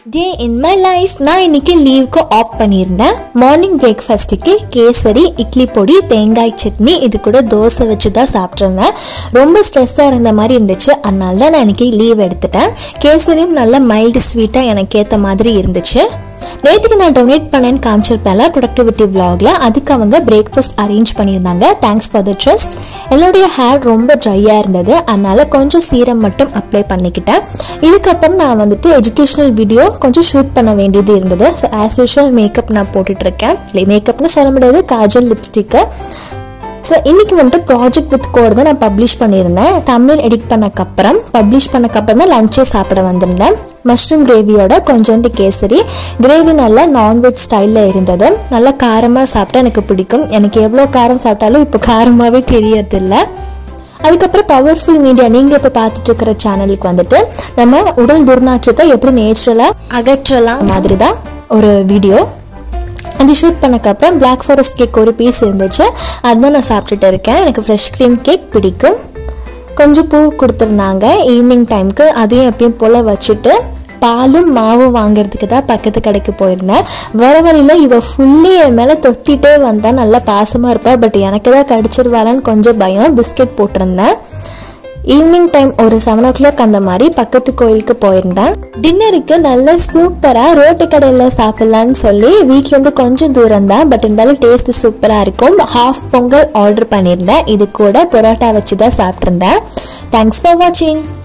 day in my life நான் இன்னைக்கு லீவுக்கு ஆப் பண்ணியிருந்தேன் மார்னிங் பிரேக்ஃபாஸ்ட்டுக்கு கேசரி இட்லி பொடி தேங்காய் சட்னி இது கூட தோசை வச்சு தான் சாப்பிட்ருந்தேன் ரொம்ப ஸ்ட்ரெஸ்ஸாக இருந்த மாதிரி இருந்துச்சு அதனால தான் நான் இன்னைக்கு லீவ் எடுத்துட்டேன் கேசரியும் நல்ல மைல்டு ஸ்வீட்டாக எனக்கு ஏற்ற மாதிரி இருந்துச்சு நேற்றுக்கு நான் டொனேட் பண்ணேன்னு காமிச்சிருப்பேன்ல ப்ரொடக்டிவிட்டி vlogல அதுக்கு அவங்க பிரேக்ஃபாஸ்ட் அரேஞ்ச் பண்ணியிருந்தாங்க தேங்க்ஸ் ஃபார் த ட்ரஸ்ட் என்னுடைய ஹேர் ரொம்ப ட்ரையாக இருந்தது அதனால கொஞ்சம் சீரம் மட்டும் அப்ளை பண்ணிக்கிட்டேன் இதுக்கப்புறம் நான் வந்துட்டு எஜுகேஷனல் வீடியோ கொஞ்சம் ஷூட் பண்ண வேண்டியது இருந்தது ஸோ ஆஸ் யூஷுவல் மேக்கப் நான் போட்டுட்ருக்கேன் இல்லை மேக்கப்னு சொல்ல முடியாது காஜல் லிப்ஸ்டிக்கு ஸோ இன்றைக்கி வந்துட்டு ப்ராஜெக்ட் வித் கோட் தான் நான் பப்ளிஷ் பண்ணியிருந்தேன் தமிழ் எடிட் பண்ணக்கப்புறம் பப்ளிஷ் பண்ணக்கப்புறம் தான் லஞ்சே சாப்பிட வந்திருந்தேன் மஷ்ரூம் கிரேவியோட கொஞ்சோண்டு கேசரி கிரேவி நல்லா நான்வெஜ் ஸ்டைலில் இருந்தது நல்லா காரமாக சாப்பிட்டா எனக்கு பிடிக்கும் எனக்கு எவ்வளோ காரம் சாப்பிட்டாலும் இப்போ காரமாகவே தெரியறதில்ல அதுக்கப்புறம் பவர்ஃபுல் மீடியா நீங்கள் இப்போ பார்த்துட்டு இருக்கிற சேனலுக்கு வந்துட்டு நம்ம உடல் துர்நாற்றத்தை எப்படி நேச்சுரலாக அகற்றலாம் மாதிரி தான் ஒரு வீடியோ அது ஷூட் பண்ணக்கப்புறம் பிளாக் ஃபாரஸ்ட் கேக் ஒரு பீஸ் இருந்துச்சு அதுதான் நான் சாப்பிட்டுட்டு இருக்கேன் எனக்கு ஃப்ரெஷ் க்ரீம் கேக் பிடிக்கும் கொஞ்சம் பூ கொடுத்துருந்தாங்க ஈவினிங் டைமுக்கு அதையும் எப்பயும் போல் வச்சுட்டு பாலும் மாவும் வாங்குறதுக்கு தான் பக்கத்து கடைக்கு போயிருந்தேன் வர வழியில் இவ ஃபுல்லி என் மேலே தொத்திட்டே வந்தா நல்லா பாசமாக இருப்பா பட் எனக்கு தான் கடிச்சிருவாளான்னு கொஞ்சம் பயம் பிஸ்கெட் போட்டிருந்தேன் ஈவினிங் டைம் ஒரு செவன் ஓ கிளாக் அந்த மாதிரி பக்கத்து கோயிலுக்கு போயிருந்தேன் டின்னருக்கு நல்ல சூப்பராக ரோட்டு கடையில் சாப்பிட்லான்னு சொல்லி வீட்டிலேருந்து கொஞ்சம் தூரம் தான் பட் இருந்தாலும் டேஸ்ட் சூப்பராக இருக்கும் ஹாஃப் பொங்கல் ஆர்டர் பண்ணியிருந்தேன் இது கூட பரோட்டா வச்சு தான் சாப்பிட்ருந்தேன் தேங்க்ஸ் ஃபார் வாட்சிங்